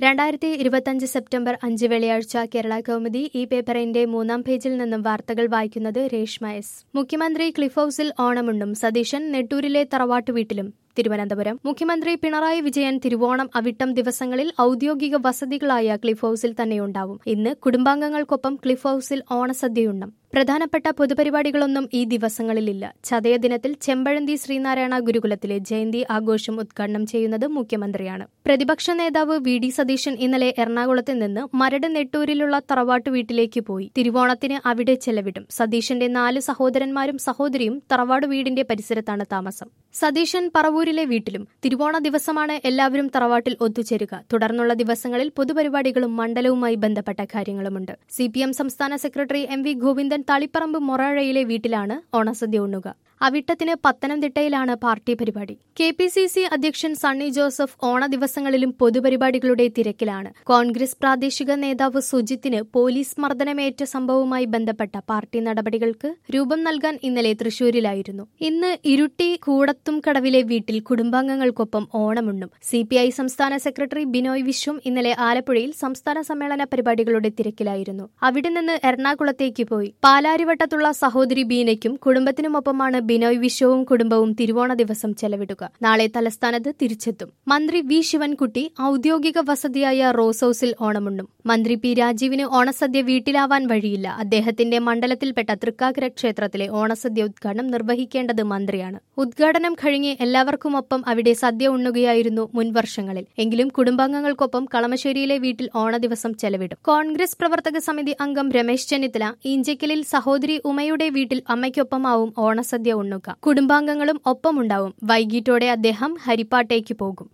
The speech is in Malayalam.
രണ്ടായിരത്തി ഇരുപത്തഞ്ച് സെപ്റ്റംബർ അഞ്ച് വെള്ളിയാഴ്ച കേരള കൗമുദി ഈ പേപ്പറിന്റെ മൂന്നാം പേജിൽ നിന്നും വാർത്തകൾ വായിക്കുന്നത് രേഷ്മ എസ് മുഖ്യമന്ത്രി ക്ലിഫ് ഹൌസിൽ ഓണമുണ്ടും സതീശൻ നെട്ടൂരിലെ തറവാട്ടു വീട്ടിലും തിരുവനന്തപുരം മുഖ്യമന്ത്രി പിണറായി വിജയൻ തിരുവോണം അവിട്ടം ദിവസങ്ങളിൽ ഔദ്യോഗിക വസതികളായ ക്ലിഫ് ഹൌസിൽ തന്നെയുണ്ടാവും ഇന്ന് കുടുംബാംഗങ്ങൾക്കൊപ്പം ക്ലിഫ് ഹൌസിൽ ഓണസദ്യയുണ്ടും പ്രധാനപ്പെട്ട പൊതുപരിപാടികളൊന്നും ഈ ദിവസങ്ങളിലില്ല ചതയ ദിനത്തിൽ ചെമ്പഴന്തി ശ്രീനാരായണ ഗുരുകുലത്തിലെ ജയന്തി ആഘോഷം ഉദ്ഘാടനം ചെയ്യുന്നത് മുഖ്യമന്ത്രിയാണ് പ്രതിപക്ഷ നേതാവ് വി ഡി സതീശൻ ഇന്നലെ എറണാകുളത്ത് നിന്ന് മരട് നെട്ടൂരിലുള്ള തറവാട്ടു വീട്ടിലേക്ക് പോയി തിരുവോണത്തിന് അവിടെ ചെലവിടും സതീശന്റെ നാല് സഹോദരന്മാരും സഹോദരിയും തറവാട് വീടിന്റെ പരിസരത്താണ് താമസം സതീശൻ പറവൂരിലെ വീട്ടിലും തിരുവോണ ദിവസമാണ് എല്ലാവരും തറവാട്ടിൽ ഒത്തുചേരുക തുടർന്നുള്ള ദിവസങ്ങളിൽ പൊതുപരിപാടികളും മണ്ഡലവുമായി ബന്ധപ്പെട്ട കാര്യങ്ങളുമുണ്ട് സി സംസ്ഥാന secretary M V Govindan Taliparamba മൊറാഴയിലെ വീട്ടിലാണ് ഓണസദ്യ ഉണ്ണുക അവിട്ടത്തിന് പത്തനംതിട്ടയിലാണ് പാർട്ടി പരിപാടി കെ പി സി സി അധ്യക്ഷൻ സണ്ണി ജോസഫ് ഓണ ദിവസങ്ങളിലും പൊതുപരിപാടികളുടെ തിരക്കിലാണ് കോൺഗ്രസ് പ്രാദേശിക നേതാവ് സുജിത്തിന് പോലീസ് മർദ്ദനമേറ്റ സംഭവവുമായി ബന്ധപ്പെട്ട പാർട്ടി നടപടികൾക്ക് രൂപം നൽകാൻ ഇന്നലെ തൃശൂരിലായിരുന്നു ഇന്ന് ഇരുട്ടി കൂടത്തും കടവിലെ വീട്ടിൽ കുടുംബാംഗങ്ങൾക്കൊപ്പം ഓണമുണ്ണും സി പി ഐ സംസ്ഥാന സെക്രട്ടറി ബിനോയ് വിശ്വം ഇന്നലെ ആലപ്പുഴയിൽ സംസ്ഥാന സമ്മേളന പരിപാടികളുടെ തിരക്കിലായിരുന്നു അവിടെ നിന്ന് എറണാകുളത്തേക്ക് പോയി പാലാരിവട്ടത്തുള്ള സഹോദരി ബീനയ്ക്കും കുടുംബത്തിനുമൊപ്പമാണ് ബിനോയ് വിശ്വവും കുടുംബവും തിരുവോണ ദിവസം ചെലവിടുക നാളെ തലസ്ഥാനത്ത് തിരിച്ചെത്തും മന്ത്രി വി ശിവൻകുട്ടി ഔദ്യോഗിക വസതിയായ റോസ് ഹൌസിൽ ഓണമുണ്ണും മന്ത്രി പി രാജീവിന് ഓണസദ്യ വീട്ടിലാവാൻ വഴിയില്ല അദ്ദേഹത്തിന്റെ മണ്ഡലത്തിൽപ്പെട്ട തൃക്കാക്കര ക്ഷേത്രത്തിലെ ഓണസദ്യ ഉദ്ഘാടനം നിർവഹിക്കേണ്ടത് മന്ത്രിയാണ് ഉദ്ഘാടനം കഴിഞ്ഞ് എല്ലാവർക്കുമൊപ്പം അവിടെ സദ്യ ഉണ്ണുകയായിരുന്നു മുൻ വർഷങ്ങളിൽ എങ്കിലും കുടുംബാംഗങ്ങൾക്കൊപ്പം കളമശ്ശേരിയിലെ വീട്ടിൽ ഓണദിവസം ചെലവിടും കോൺഗ്രസ് പ്രവർത്തക സമിതി അംഗം രമേശ് ചെന്നിത്തല ഈഞ്ചക്കലിൽ സഹോദരി ഉമയുടെ വീട്ടിൽ അമ്മയ്ക്കൊപ്പമാവും ഓണസദ്യ ഉണ്ണുക കുടുംബാംഗങ്ങളും ഒപ്പമുണ്ടാവും വൈകിട്ടോടെ അദ്ദേഹം ഹരിപ്പാട്ടേക്ക് പോകും